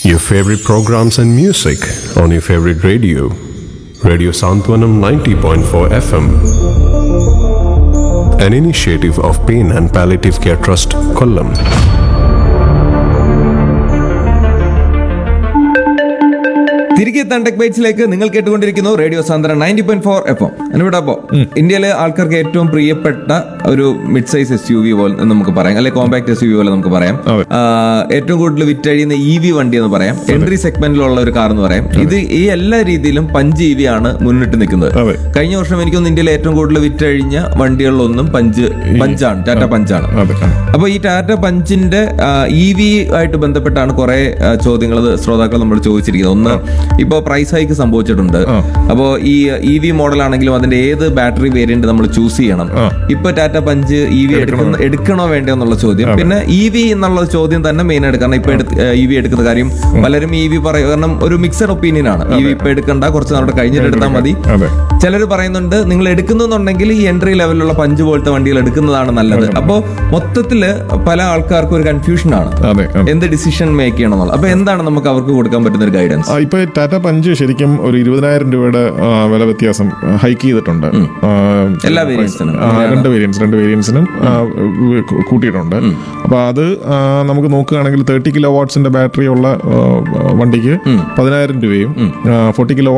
Your favorite programs and music on your favorite radio. Radio Santwanam 90.4 FM. An initiative of Pain and Palliative Care Trust, Kollam. തിരികെ എത്താൻ tech ബൈറ്റ്സിലേക്ക് നിങ്ങൾ കേട്ടുകൊണ്ടിരിക്കുന്നു radio സാന്ദ്ര ninety point four F M എന്നിവിടെ അപ്പോ ഇന്ത്യയിലെ ആൾക്കാർക്ക് ഏറ്റവും പ്രിയപ്പെട്ട ഒരു mid size S U V പോലെ എന്ന് നമുക്ക് പറയാം അല്ലെ കോമ്പാക്ട് എസ് യു വി പോലെ നമുക്ക് പറയാം അതെ. ആ, ഏറ്റവും കൂടുതൽ വിറ്റഴിയുന്ന ഇ വി വണ്ടി എന്ന് പറയാം എൻട്രി സെഗ്മെന്റിലുള്ള ഒരു കാർ എന്ന് പറയാം ഇത് ഈ എല്ലാ രീതിയിലും പഞ്ച് ഇ വി ആണ് മുന്നിട്ട് നിൽക്കുന്നത് അതെ. കഴിഞ്ഞ വർഷം എനിക്കൊന്ന് ഇന്ത്യയിൽ ഏറ്റവും കൂടുതൽ വിറ്റഴിഞ്ഞ വണ്ടികളിലൊന്നും പഞ്ച് പഞ്ചാണ് ടാറ്റ പഞ്ചാണ് അതെ ആ. അപ്പോൾ ഈ ടാറ്റ പഞ്ചിന്റെ ഇ വി ആയിട്ട് ബന്ധപ്പെട്ടാണ് കുറെ ചോദ്യങ്ങൾ ശ്രോതാക്കൾ നമ്മൾ ചോദിച്ചിരിക്കുന്നത് ഒന്ന് ഇപ്പോൾ പ്രൈസ് ഹൈക്ക് സംഭവിച്ചിട്ടുണ്ട് ആ. അപ്പോൾ ഈ ഇ വി മോഡൽ ആണെങ്കിലും അതിന്റെ ഏത് ബാറ്ററി വേരിയന്റ് നമ്മൾ ചൂസ് ചെയ്യണം ആ. ഇപ്പൊ ടാറ്റ പഞ്ച് ഇ വി എടുക്കുന്ന എടുക്കണോ വേണ്ടയോ എന്നുള്ള ചോദ്യം പിന്നെ ഇ വി എന്നുള്ള ചോദ്യം തന്നെ മെയിൻ ആയിട്ട് കാരണം ഇപ്പൊ ഇ വി എടുക്കുന്ന കാര്യം പലരും ഇ വി പറയും കാരണം ഒരു മിക്സഡ് ഒപ്പീനിയൻ ആണ് ഇ വി ഇപ്പൊ എടുക്കണ്ട കുറച്ച് നമ്മുടെ കഴിഞ്ഞിട്ട് എടുത്താൽ മതി അതെ ചിലർ പറയുന്നുണ്ട് നിങ്ങൾ എടുക്കുന്നുണ്ടെങ്കിൽ ഈ എൻട്രി ലെവലിലുള്ള പഞ്ച് പോലത്തെ വണ്ടികൾ എടുക്കുന്നതാണ് നല്ലത് അപ്പോൾ മൊത്തത്തില് പല ആൾക്കാർക്കും ഒരു കൺഫ്യൂഷൻ ആണ് അതെ അതെ. എന്ത് ഡിസിഷൻ മേക്ക് ചെയ്യണം എന്നുള്ളത് അപ്പൊ എന്താണ് നമുക്ക് അവർക്ക് കൊടുക്കാൻ പറ്റുന്ന ഒരു ഗൈഡൻസ് ആ, ഇപ്പൊ ടാറ്റ പഞ്ച് ശരിക്കും ഒരു ഇരുപതിനായിരം രൂപയുടെ ആ, വില വ്യത്യാസം ഹൈക്ക് ചെയ്തിട്ടുണ്ട് ആ, എല്ലാ വേരിയൻസിനും ആ, രണ്ട് വേരിയൻസ് രണ്ട് വേരിയൻസിനും ആ, ഉ- കൂ- കൂട്ടിയിട്ടുണ്ട് അപ്പൊ അത് ആ, നമുക്ക് നോക്കുകയാണെങ്കിൽ തേർട്ടി കിലോ വാട്ട്സിന്റെ ബാറ്ററി ഉള്ള ആ, വണ്ടിക്ക് പതിനായിരം രൂപയും ഫോർട്ടി കിലോ